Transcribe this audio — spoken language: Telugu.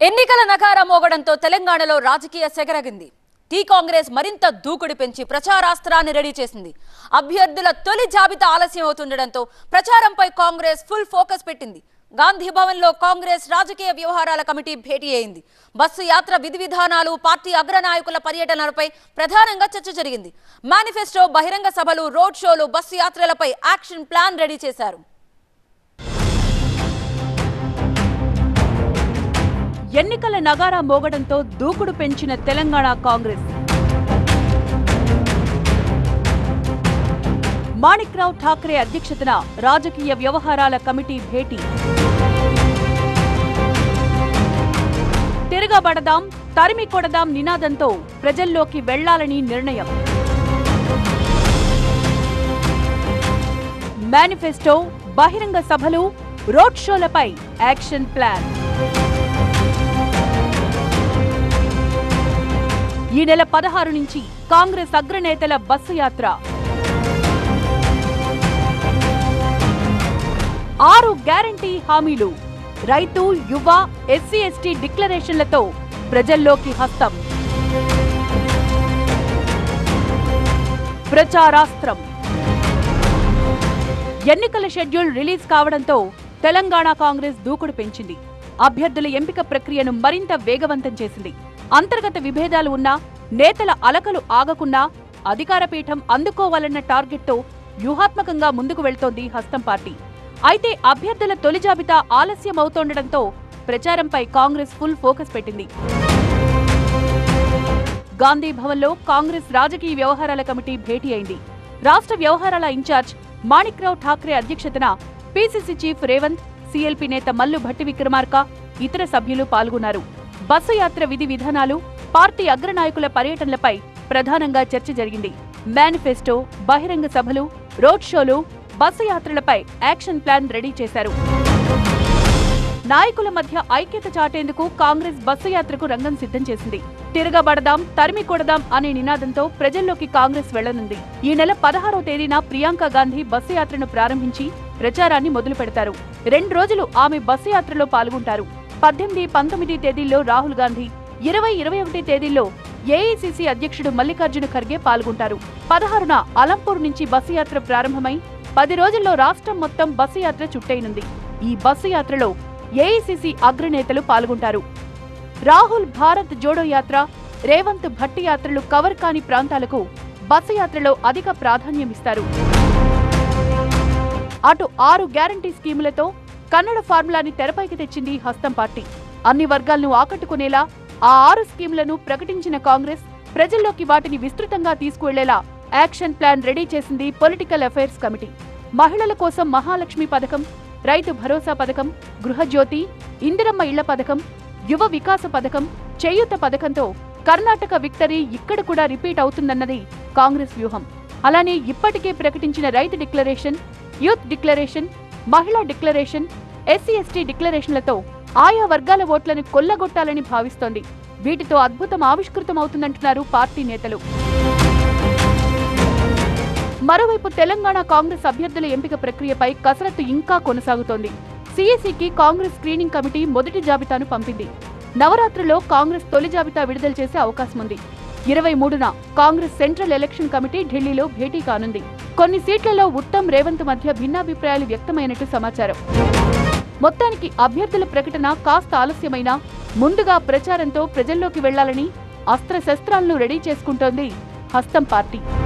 ఎన్నికల నకారం మోగడంతో తెలంగాణలో రాజకీయ సెగరగింది టీ కాంగ్రెస్ మరింత దూకుడు పెంచి ప్రచారాస్త్రాన్ని రెడీ చేసింది అభ్యర్థుల తొలి జాబితా ఆలస్యం అవుతుండటంతో ప్రచారంపై కాంగ్రెస్ ఫుల్ ఫోకస్ పెట్టింది గాంధీ భవన్లో కాంగ్రెస్ రాజకీయ వ్యవహారాల కమిటీ భేటీ అయింది బస్సు యాత్ర విధి విధానాలు పార్టీ అగ్రనాయకుల పర్యటనలపై ప్రధానంగా చర్చ జరిగింది మేనిఫెస్టో బహిరంగ సభలు రోడ్ షోలు బస్సు యాత్రలపై యాక్షన్ ప్లాన్ రెడీ చేశారు ఎన్నికల నగారా మోగడంతో దూకుడు పెంచిన తెలంగాణ కాంగ్రెస్ మాణిక్రావు ఠాక్రే అధ్యక్షతన రాజకీయ వ్యవహారాల కమిటీ భేటీ తిరగబడదాం తరిమి కొడదాం నినాదంతో ప్రజల్లోకి వెళ్లాలని నిర్ణయం మేనిఫెస్టో బహిరంగ సభలు రోడ్ షోలపై యాక్షన్ ప్లాన్ ఈ నెల పదహారు నుంచి కాంగ్రెస్ అగ్రనేతల బస్సు యాత్ర ఆరు గ్యారంటీ హామీలు రైతు యువ ఎస్సీ ఎస్టీ డిక్లరేషన్లతో ప్రజల్లోకి హస్తం ప్రచారాస్త్రం ఎన్నికల షెడ్యూల్ రిలీజ్ కావడంతో తెలంగాణ కాంగ్రెస్ దూకుడు పెంచింది అభ్యర్థుల ఎంపిక ప్రక్రియను మరింత వేగవంతం చేసింది అంతర్గత విభేదాలు ఉన్నా నేతల అలకలు ఆగకున్నా అధికార పీఠం అందుకోవాలన్న టార్గెట్తో వ్యూహాత్మకంగా ముందుకు వెళ్తోంది హస్తం పార్టీ అయితే అభ్యర్థుల తొలి జాబితా ఆలస్యం అవుతుండటంతో ప్రచారంపై కాంగ్రెస్ ఫుల్ ఫోకస్ పెట్టింది గాంధీ భవన్లో కాంగ్రెస్ రాజకీయ వ్యవహారాల కమిటీ భేటీ అయింది రాష్ట్ర వ్యవహారాల ఇన్ఛార్జ్ మాణిక్రావు ఠాక్రే అధ్యక్షతన పీసీసీ చీఫ్ రేవంత్ సీఎల్పీ నేత మల్లు భట్టి విక్రమార్క ఇతర సభ్యులు పాల్గొన్నారు బస్సు యాత్ర విధి విధానాలు పార్టీ అగ్రనాయకుల పర్యటనలపై ప్రధానంగా చర్చ జరిగింది మేనిఫెస్టో బహిరంగ సభలు రోడ్ షోలు బస్సు యాత్రలపై యాక్షన్ ప్లాన్ రెడీ చేశారు నాయకుల మధ్య ఐక్యత చాటేందుకు కాంగ్రెస్ బస్సు యాత్రకు రంగం సిద్ధం చేసింది తిరగబడదాం తరిమి కొడదాం అనే నినాదంతో ప్రజల్లోకి కాంగ్రెస్ వెళ్లనుంది ఈ నెల పదహారో తేదీన ప్రియాంక గాంధీ బస్సు యాత్రను ప్రారంభించి ప్రచారాన్ని మొదలు పెడతారు రెండు రోజులు ఆమె బస్సు యాత్రలో పాల్గొంటారు పద్దెనిమిది పంతొమ్మిది తేదీల్లో రాహుల్ గాంధీ ఇరవై ఇరవై ఒకటి తేదీల్లో ఏఐసిసి అధ్యక్షుడు మల్లికార్జున ఖర్గే పాల్గొంటారు పదహారున అలంపూర్ నుంచి బస్సు యాత్ర ప్రారంభమై పది రోజుల్లో రాష్ట్రం మొత్తం బస్సు యాత్ర చుట్టైనుంది ఈ బస్సు యాత్రలో ఏఐసిసి అగ్రనేతలు పాల్గొంటారు రాహుల్ భారత్ జోడో యాత్ర రేవంత్ భట్టి యాత్రలు కవర్ కాని ప్రాంతాలకు బస్సు యాత్రలో అధిక ప్రాధాన్యమిస్తారు అటు ఆరు గ్యారంటీ స్కీములతో కన్నడ ఫార్ములాని తెరపైకి తెచ్చింది హస్తం పార్టీ అన్ని వర్గాలను ఆకట్టుకునేలా ఆ ఆరు స్కీములను ప్రకటించిన కాంగ్రెస్ ప్రజల్లోకి వాటిని విస్తృతంగా తీసుకువెళ్లేలా యాక్షన్ ప్లాన్ రెడీ చేసింది పొలిటికల్ అఫైర్స్ కమిటీ మహిళల కోసం మహాలక్ష్మి పథకం రైతు భరోసా పథకం గృహజ్యోతి ఇందిరమ్మ ఇళ్ల పథకం యువ వికాస పథకం చేయూత పథకంతో కర్ణాటక విక్టరీ ఇక్కడ కూడా రిపీట్ అవుతుందన్నది కాంగ్రెస్ వ్యూహం అలానే ఇప్పటికే ప్రకటించిన రైతు డిక్లరేషన్ యూత్ డిక్లరేషన్ మహిళా డిక్లరేషన్ ఎస్సీ ఎస్టీ డిక్లరేషన్లతో ఆయా వర్గాల ఓట్లను కొల్లగొట్టాలని భావిస్తోంది వీటితో అద్భుతం ఆవిష్కృతమవుతుందంటున్నారు పార్టీ నేతలు మరోవైపు తెలంగాణ కాంగ్రెస్ అభ్యర్థుల ఎంపిక ప్రక్రియపై కసరత్తు ఇంకా కొనసాగుతోంది సీఎస్సీకి కాంగ్రెస్ స్క్రీనింగ్ కమిటీ మొదటి జాబితాను పంపింది నవరాత్రిలో కాంగ్రెస్ తొలి జాబితా విడుదల చేసే అవకాశం ఉంది ఇరవై మూడున కాంగ్రెస్ సెంట్రల్ ఎలక్షన్ కమిటీ ఢిల్లీలో భేటీ కానుంది కొన్ని సీట్లలో ఉత్తమ్ రేవంత్ మధ్య భిన్నాభిప్రాయాలు వ్యక్తమైనట్టు సమాచారం మొత్తానికి అభ్యర్థుల ప్రకటన కాస్త ఆలస్యమైనా ముందుగా ప్రచారంతో ప్రజల్లోకి వెళ్లాలని అస్త్రశస్త్రాలను రెడీ చేసుకుంటోంది హస్తం పార్టీ